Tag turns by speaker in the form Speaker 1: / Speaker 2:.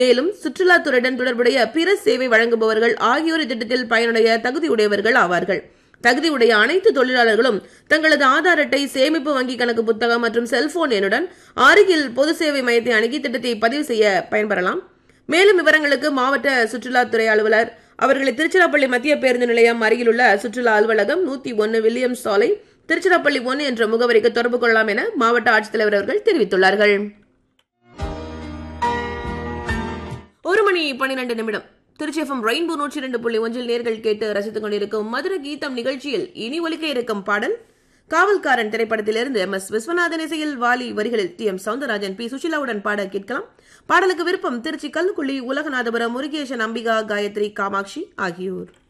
Speaker 1: மேலும் சுற்றுலாத்துறையுடன் தொடர்புடைய பிற சேவை வழங்குபவர்கள் ஆகியோர் இத்திட்டத்தில் பயனுடைய தகுதியுடையவர்கள் ஆவார்கள் தகுதியுடைய அனைத்து தொழிலாளர்களும் தங்களது ஆதார் அட்டை சேமிப்பு வங்கி கணக்கு புத்தகம் மற்றும் செல்போன் எண்ணுடன் அருகில் பொது சேவை மையத்தை அணுகி திட்டத்தை பதிவு செய்ய பயன்பெறலாம் மேலும் விவரங்களுக்கு மாவட்ட சுற்றுலாத்துறை அலுவலர் அவர்களை திருச்சிராப்பள்ளி மத்திய பேருந்து நிலையம் அருகிலுள்ள சுற்றுலா அலுவலகம் நூத்தி ஒன்னு வில்லியம்ஸ் சாலை திருச்சிராப்பள்ளி ஒன்று என்ற முகவரிக்கு தொடர்பு கொள்ளலாம் என மாவட்ட ஆட்சித்தலைவர் அவர்கள் தெரிவித்துள்ளார்கள் ஒரு மணி பன்னிரண்டு நிமிடம் திருச்சி எஃப்எம் ரெயின்போ நூற்றி இரண்டு புள்ளி ஒன்றில் நேர்கள் கேட்டு ரசித்துக் கொண்டிருக்கும் மதுர கீதம் நிகழ்ச்சியில் இனி ஒலிக்க இருக்கும் பாடல் காவல்காரன் திரைப்படத்திலிருந்து எம் எஸ் விஸ்வநாதன் இசையில் வாலி வரிகளில் டி எம் சவுந்தரராஜன் பி சுஷிலாவுடன் பாட கேட்கலாம் பாடலுக்கு விருப்பம் திருச்சி கல்லுக்குழி உலகநாதபுரம் முருகேசன் அம்பிகா காயத்ரி காமாட்சி ஆகியோர்